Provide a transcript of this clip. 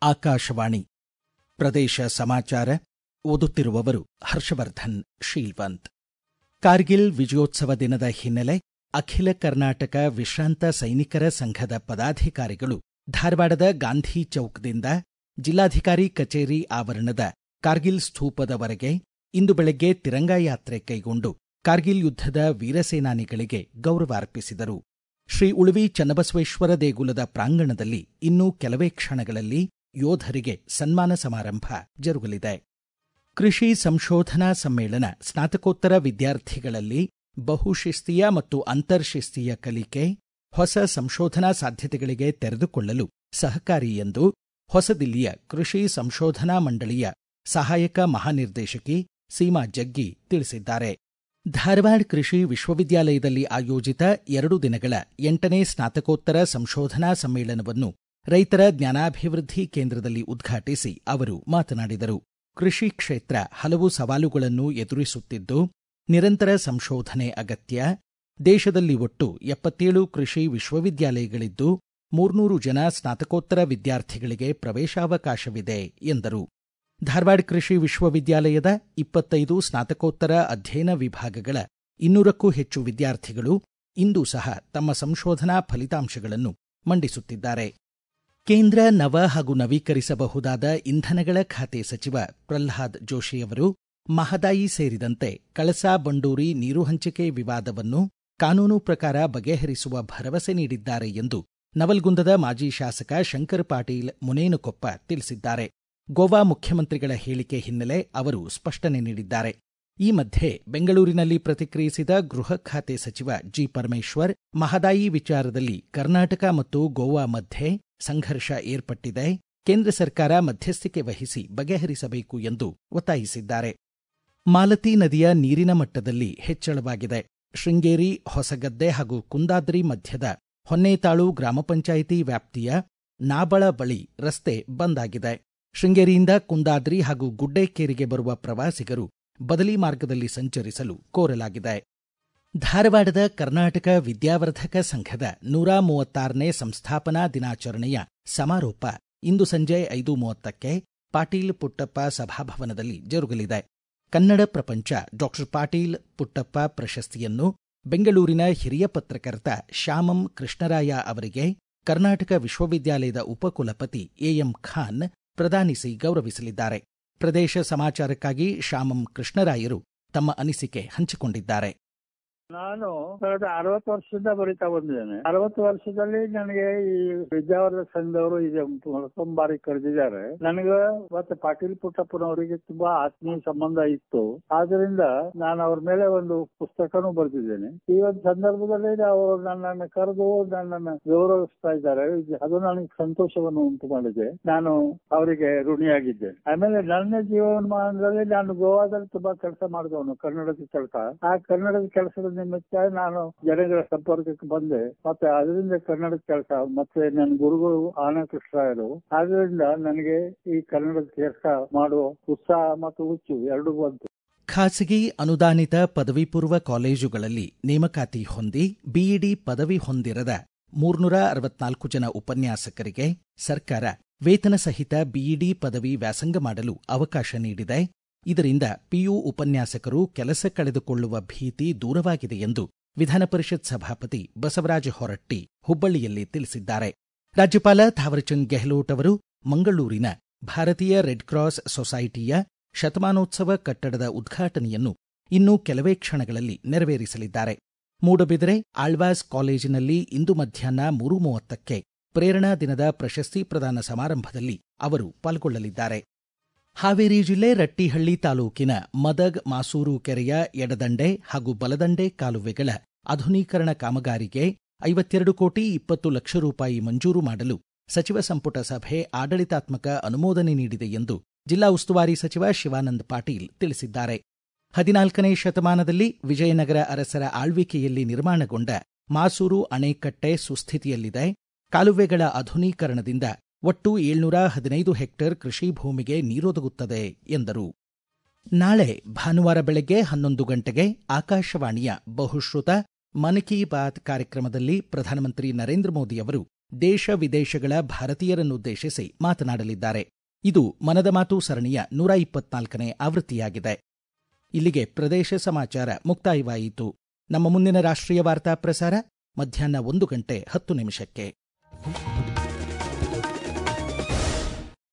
ಆಕಾಶವಾಣಿ ಪ್ರದೇಶ ಸಮಾಚಾರ ಓದುತ್ತಿರುವವರು ಹರ್ಷವರ್ಧನ್ ಶೀಲ್ವಂತ್ ಕಾರ್ಗಿಲ್ ವಿಜಯೋತ್ಸವ ದಿನದ ಹಿನ್ನೆಲೆ ಅಖಿಲ ಕರ್ನಾಟಕ ವಿಶ್ರಾಂತ ಸೈನಿಕರ ಸಂಘದ ಪದಾಧಿಕಾರಿಗಳು ಧಾರವಾಡದ ಗಾಂಧಿ ಚೌಕ್ದಿಂದ ಜಿಲ್ಲಾಧಿಕಾರಿ ಕಚೇರಿ ಆವರಣದ ಕಾರ್ಗಿಲ್ ಸ್ತೂಪದವರೆಗೆ ಇಂದು ಬೆಳಗ್ಗೆ ತಿರಂಗಾ ಯಾತ್ರೆ ಕೈಗೊಂಡು ಕಾರ್ಗಿಲ್ ಯುದ್ಧದ ವೀರಸೇನಾನಿಗಳಿಗೆ ಗೌರವಾರ್ಪಿಸಿದರು ಶ್ರೀ ಉಳುವಿ ಚನ್ನಬಸವೇಶ್ವರ ದೇಗುಲದ ಪ್ರಾಂಗಣದಲ್ಲಿ ಇನ್ನೂ ಕೆಲವೇ ಕ್ಷಣಗಳಲ್ಲಿ ಯೋಧರಿಗೆ ಸನ್ಮಾನ ಸಮಾರಂಭ ಜರುಗಲಿದೆ ಕೃಷಿ ಸಂಶೋಧನಾ ಸಮ್ಮೇಳನ ಸ್ನಾತಕೋತ್ತರ ವಿದ್ಯಾರ್ಥಿಗಳಲ್ಲಿ ಬಹುಶಿಸ್ತೀಯ ಮತ್ತು ಅಂತರ್ಶಿಸ್ತೀಯ ಕಲಿಕೆ ಹೊಸ ಸಂಶೋಧನಾ ಸಾಧ್ಯತೆಗಳಿಗೆ ತೆರೆದುಕೊಳ್ಳಲು ಸಹಕಾರಿ ಎಂದು ಹೊಸದಿಲ್ಲಿಯ ಕೃಷಿ ಸಂಶೋಧನಾ ಮಂಡಳಿಯ ಸಹಾಯಕ ಮಹಾನಿರ್ದೇಶಕಿ ಸೀಮಾ ಜಗ್ಗಿ ತಿಳಿಸಿದ್ದಾರೆ ಧಾರವಾಡ ಕೃಷಿ ವಿಶ್ವವಿದ್ಯಾಲಯದಲ್ಲಿ ಆಯೋಜಿತ ಎರಡು ದಿನಗಳ ಎಂಟನೇ ಸ್ನಾತಕೋತ್ತರ ಸಂಶೋಧನಾ ಸಮ್ಮೇಳನವನ್ನು ರೈತರ ಜ್ಞಾನಾಭಿವೃದ್ಧಿ ಕೇಂದ್ರದಲ್ಲಿ ಉದ್ಘಾಟಿಸಿ ಅವರು ಮಾತನಾಡಿದರು ಕೃಷಿ ಕ್ಷೇತ್ರ ಹಲವು ಸವಾಲುಗಳನ್ನು ಎದುರಿಸುತ್ತಿದ್ದು ನಿರಂತರ ಸಂಶೋಧನೆ ಅಗತ್ಯ ದೇಶದಲ್ಲಿ ಒಟ್ಟು ಎಪ್ಪತ್ತೇಳು ಕೃಷಿ ವಿಶ್ವವಿದ್ಯಾಲಯಗಳಿದ್ದು ಮೂರ್ನೂರು ಜನ ಸ್ನಾತಕೋತ್ತರ ವಿದ್ಯಾರ್ಥಿಗಳಿಗೆ ಪ್ರವೇಶಾವಕಾಶವಿದೆ ಎಂದರು ಧಾರವಾಡ ಕೃಷಿ ವಿಶ್ವವಿದ್ಯಾಲಯದ ಇಪ್ಪತ್ತೈದು ಸ್ನಾತಕೋತ್ತರ ಅಧ್ಯಯನ ವಿಭಾಗಗಳ ಇನ್ನೂರಕ್ಕೂ ಹೆಚ್ಚು ವಿದ್ಯಾರ್ಥಿಗಳು ಇಂದು ಸಹ ತಮ್ಮ ಸಂಶೋಧನಾ ಫಲಿತಾಂಶಗಳನ್ನು ಮಂಡಿಸುತ್ತಿದ್ದಾರೆ ಕೇಂದ್ರ ನವ ಹಾಗೂ ನವೀಕರಿಸಬಹುದಾದ ಇಂಧನಗಳ ಖಾತೆ ಸಚಿವ ಪ್ರಲ್ಹಾದ್ ಜೋಶಿಯವರು ಮಹದಾಯಿ ಸೇರಿದಂತೆ ಕಳಸಾ ಬಂಡೂರಿ ನೀರು ಹಂಚಿಕೆ ವಿವಾದವನ್ನು ಕಾನೂನು ಪ್ರಕಾರ ಬಗೆಹರಿಸುವ ಭರವಸೆ ನೀಡಿದ್ದಾರೆ ಎಂದು ನವಲ್ಗುಂದದ ಮಾಜಿ ಶಾಸಕ ಶಂಕರ್ ಪಾಟೀಲ್ ಮುನೇನುಕೊಪ್ಪ ತಿಳಿಸಿದ್ದಾರೆ ಗೋವಾ ಮುಖ್ಯಮಂತ್ರಿಗಳ ಹೇಳಿಕೆ ಹಿನ್ನೆಲೆ ಅವರು ಸ್ಪಷ್ಟನೆ ನೀಡಿದ್ದಾರೆ ಈ ಮಧ್ಯೆ ಬೆಂಗಳೂರಿನಲ್ಲಿ ಪ್ರತಿಕ್ರಿಯಿಸಿದ ಗೃಹ ಖಾತೆ ಸಚಿವ ಜಿ ಪರಮೇಶ್ವರ್ ಮಹದಾಯಿ ವಿಚಾರದಲ್ಲಿ ಕರ್ನಾಟಕ ಮತ್ತು ಗೋವಾ ಮಧ್ಯೆ ಸಂಘರ್ಷ ಏರ್ಪಟ್ಟಿದೆ ಕೇಂದ್ರ ಸರ್ಕಾರ ಮಧ್ಯಸ್ಥಿಕೆ ವಹಿಸಿ ಬಗೆಹರಿಸಬೇಕು ಎಂದು ಒತ್ತಾಯಿಸಿದ್ದಾರೆ ಮಾಲತಿ ನದಿಯ ನೀರಿನ ಮಟ್ಟದಲ್ಲಿ ಹೆಚ್ಚಳವಾಗಿದೆ ಶೃಂಗೇರಿ ಹೊಸಗದ್ದೆ ಹಾಗೂ ಕುಂದಾದ್ರಿ ಮಧ್ಯದ ಹೊನ್ನೇತಾಳು ಗ್ರಾಮ ಪಂಚಾಯಿತಿ ವ್ಯಾಪ್ತಿಯ ನಾಬಳ ಬಳಿ ರಸ್ತೆ ಬಂದ್ ಆಗಿದೆ ಶೃಂಗೇರಿಯಿಂದ ಕುಂದಾದ್ರಿ ಹಾಗೂ ಗುಡ್ಡೇಕೇರಿಗೆ ಬರುವ ಪ್ರವಾಸಿಗರು ಬದಲಿ ಮಾರ್ಗದಲ್ಲಿ ಸಂಚರಿಸಲು ಕೋರಲಾಗಿದೆ ಧಾರವಾಡದ ಕರ್ನಾಟಕ ವಿದ್ಯಾವರ್ಧಕ ಸಂಘದ ನೂರ ಮೂವತ್ತಾರನೇ ಸಂಸ್ಥಾಪನಾ ದಿನಾಚರಣೆಯ ಸಮಾರೋಪ ಇಂದು ಸಂಜೆ ಐದು ಮೂವತ್ತಕ್ಕೆ ಪಾಟೀಲ್ ಪುಟ್ಟಪ್ಪ ಸಭಾಭವನದಲ್ಲಿ ಜರುಗಲಿದೆ ಕನ್ನಡ ಪ್ರಪಂಚ ಡಾಕ್ಟರ್ ಪಾಟೀಲ್ ಪುಟ್ಟಪ್ಪ ಪ್ರಶಸ್ತಿಯನ್ನು ಬೆಂಗಳೂರಿನ ಹಿರಿಯ ಪತ್ರಕರ್ತ ಶ್ಯಾಮಂ ಕೃಷ್ಣರಾಯ ಅವರಿಗೆ ಕರ್ನಾಟಕ ವಿಶ್ವವಿದ್ಯಾಲಯದ ಉಪಕುಲಪತಿ ಎಎಂ ಖಾನ್ ಪ್ರದಾನಿಸಿ ಗೌರವಿಸಲಿದ್ದಾರೆ ಪ್ರದೇಶ ಸಮಾಚಾರಕ್ಕಾಗಿ ಶ್ಯಾಮಂ ಕೃಷ್ಣರಾಯರು ತಮ್ಮ ಅನಿಸಿಕೆ ಹಂಚಿಕೊಂಡಿದ್ದಾರೆ ನಾನು ಕಳೆದ ಅರವತ್ತು ವರ್ಷದಿಂದ ಬರೀತಾ ಬಂದಿದ್ದೇನೆ ಅರವತ್ತು ವರ್ಷದಲ್ಲಿ ನನಗೆ ಈ ವಿದ್ಯಾವರ್ಧಕ ಸಂಘದವರು ಇದೆ ಮತ್ತೊಂದು ಬಾರಿ ಕರೆದಿದ್ದಾರೆ ನನಗೆ ಮತ್ತೆ ಪಾಟೀಲ್ ಪುಟ್ಟಪ್ಪನವರಿಗೆ ತುಂಬಾ ಆತ್ಮೀಯ ಸಂಬಂಧ ಇತ್ತು ಆದ್ರಿಂದ ನಾನು ಅವ್ರ ಮೇಲೆ ಒಂದು ಪುಸ್ತಕನೂ ಬರೆದಿದ್ದೇನೆ ಈ ಒಂದು ಸಂದರ್ಭದಲ್ಲಿ ಅವರು ನನ್ನನ್ನು ಕರೆದು ನನ್ನನ್ನು ಗೌರವಿಸ್ತಾ ಇದ್ದಾರೆ ಅದು ನನಗೆ ಸಂತೋಷವನ್ನು ಉಂಟು ಮಾಡಿದೆ ನಾನು ಅವರಿಗೆ ಋಣಿಯಾಗಿದ್ದೇನೆ ಆಮೇಲೆ ನನ್ನ ಜೀವನಮಾನದಲ್ಲಿ ನಾನು ಗೋವಾದಲ್ಲಿ ತುಂಬಾ ಕೆಲಸ ಮಾಡಿದವನು ಕನ್ನಡದ ಕೆಲಸ ಆ ಕನ್ನಡದ ಕೆಲಸದ ನಿಮಿತ್ತ ನಾನು ಜನಗಳ ಸಂಪರ್ಕಕ್ಕೆ ಬಂದೆ ಮತ್ತೆ ಅದರಿಂದ ಕನ್ನಡದ ಕೆಲಸ ಮತ್ತೆ ನನ್ನ ಗುರುಗಳು ಆನಂದ ಕೃಷ್ಣರಾಯರು ಆದ್ರಿಂದ ನನಗೆ ಈ ಕನ್ನಡದ ಕೆಲಸ ಮಾಡುವ ಉತ್ಸಾಹ ಮತ್ತು ಹುಚ್ಚು ಎರಡೂ ಬಂತು ಖಾಸಗಿ ಅನುದಾನಿತ ಪದವಿ ಪೂರ್ವ ಕಾಲೇಜುಗಳಲ್ಲಿ ನೇಮಕಾತಿ ಹೊಂದಿ ಬಿಇಡಿ ಪದವಿ ಹೊಂದಿರದ ಮೂರ್ನೂರ ಅರವತ್ನಾಲ್ಕು ಜನ ಉಪನ್ಯಾಸಕರಿಗೆ ಸರ್ಕಾರ ವೇತನ ಸಹಿತ ಬಿಇಡಿ ಪದವಿ ವ್ಯಾಸಂಗ ಮಾಡಲು ಅವಕಾಶ ನೀಡಿದೆ ಇದರಿಂದ ಪಿಯು ಉಪನ್ಯಾಸಕರು ಕೆಲಸ ಕಳೆದುಕೊಳ್ಳುವ ಭೀತಿ ದೂರವಾಗಿದೆ ಎಂದು ವಿಧಾನ ಪರಿಷತ್ ಸಭಾಪತಿ ಬಸವರಾಜ ಹೊರಟ್ಟಿ ಹುಬ್ಬಳ್ಳಿಯಲ್ಲಿ ತಿಳಿಸಿದ್ದಾರೆ ರಾಜ್ಯಪಾಲ ಥಾವರ್ಚಂದ್ ಗೆಹ್ಲೋಟ್ ಅವರು ಮಂಗಳೂರಿನ ಭಾರತೀಯ ರೆಡ್ ಕ್ರಾಸ್ ಸೊಸೈಟಿಯ ಶತಮಾನೋತ್ಸವ ಕಟ್ಟಡದ ಉದ್ಘಾಟನೆಯನ್ನು ಇನ್ನು ಕೆಲವೇ ಕ್ಷಣಗಳಲ್ಲಿ ನೆರವೇರಿಸಲಿದ್ದಾರೆ ಮೂಡಬಿದರೆ ಆಳ್ವಾಸ್ ಕಾಲೇಜಿನಲ್ಲಿ ಇಂದು ಮಧ್ಯಾಹ್ನ ಮೂರು ಮೂವತ್ತಕ್ಕೆ ಪ್ರೇರಣಾ ದಿನದ ಪ್ರಶಸ್ತಿ ಪ್ರದಾನ ಸಮಾರಂಭದಲ್ಲಿ ಅವರು ಪಾಲ್ಗೊಳ್ಳಲಿದ್ದಾರೆ ಹಾವೇರಿ ಜಿಲ್ಲೆ ರಟ್ಟಿಹಳ್ಳಿ ತಾಲೂಕಿನ ಮದಗ್ ಮಾಸೂರು ಕೆರೆಯ ಎಡದಂಡೆ ಹಾಗೂ ಬಲದಂಡೆ ಕಾಲುವೆಗಳ ಆಧುನೀಕರಣ ಕಾಮಗಾರಿಗೆ ಐವತ್ತೆರಡು ಕೋಟಿ ಇಪ್ಪತ್ತು ಲಕ್ಷ ರೂಪಾಯಿ ಮಂಜೂರು ಮಾಡಲು ಸಚಿವ ಸಂಪುಟ ಸಭೆ ಆಡಳಿತಾತ್ಮಕ ಅನುಮೋದನೆ ನೀಡಿದೆ ಎಂದು ಜಿಲ್ಲಾ ಉಸ್ತುವಾರಿ ಸಚಿವ ಶಿವಾನಂದ ಪಾಟೀಲ್ ತಿಳಿಸಿದ್ದಾರೆ ಹದಿನಾಲ್ಕನೇ ಶತಮಾನದಲ್ಲಿ ವಿಜಯನಗರ ಅರಸರ ಆಳ್ವಿಕೆಯಲ್ಲಿ ನಿರ್ಮಾಣಗೊಂಡ ಮಾಸೂರು ಅಣೆಕಟ್ಟೆ ಸುಸ್ಥಿತಿಯಲ್ಲಿದೆ ಕಾಲುವೆಗಳ ಆಧುನೀಕರಣದಿಂದ ಒಟ್ಟು ಏಳ್ನೂರ ಹದಿನೈದು ಹೆಕ್ಟೇರ್ ಕೃಷಿ ಭೂಮಿಗೆ ನೀರೊದಗುತ್ತದೆ ಎಂದರು ನಾಳೆ ಭಾನುವಾರ ಬೆಳಗ್ಗೆ ಹನ್ನೊಂದು ಗಂಟೆಗೆ ಆಕಾಶವಾಣಿಯ ಬಹುಶ್ರುತ ಮನ್ ಕಿ ಬಾತ್ ಕಾರ್ಯಕ್ರಮದಲ್ಲಿ ಪ್ರಧಾನಮಂತ್ರಿ ನರೇಂದ್ರ ಮೋದಿ ಅವರು ದೇಶ ವಿದೇಶಗಳ ಭಾರತೀಯರನ್ನುದ್ದೇಶಿಸಿ ಮಾತನಾಡಲಿದ್ದಾರೆ ಇದು ಮನದ ಮಾತು ಸರಣಿಯ ನೂರ ಇಪ್ಪತ್ನಾಲ್ಕನೇ ಆವೃತ್ತಿಯಾಗಿದೆ ಇಲ್ಲಿಗೆ ಪ್ರದೇಶ ಸಮಾಚಾರ ಮುಕ್ತಾಯವಾಯಿತು ನಮ್ಮ ಮುಂದಿನ ರಾಷ್ಟ್ರೀಯ ವಾರ್ತಾ ಪ್ರಸಾರ ಮಧ್ಯಾಹ್ನ ಒಂದು ಗಂಟೆ ಹತ್ತು ನಿಮಿಷಕ್ಕೆ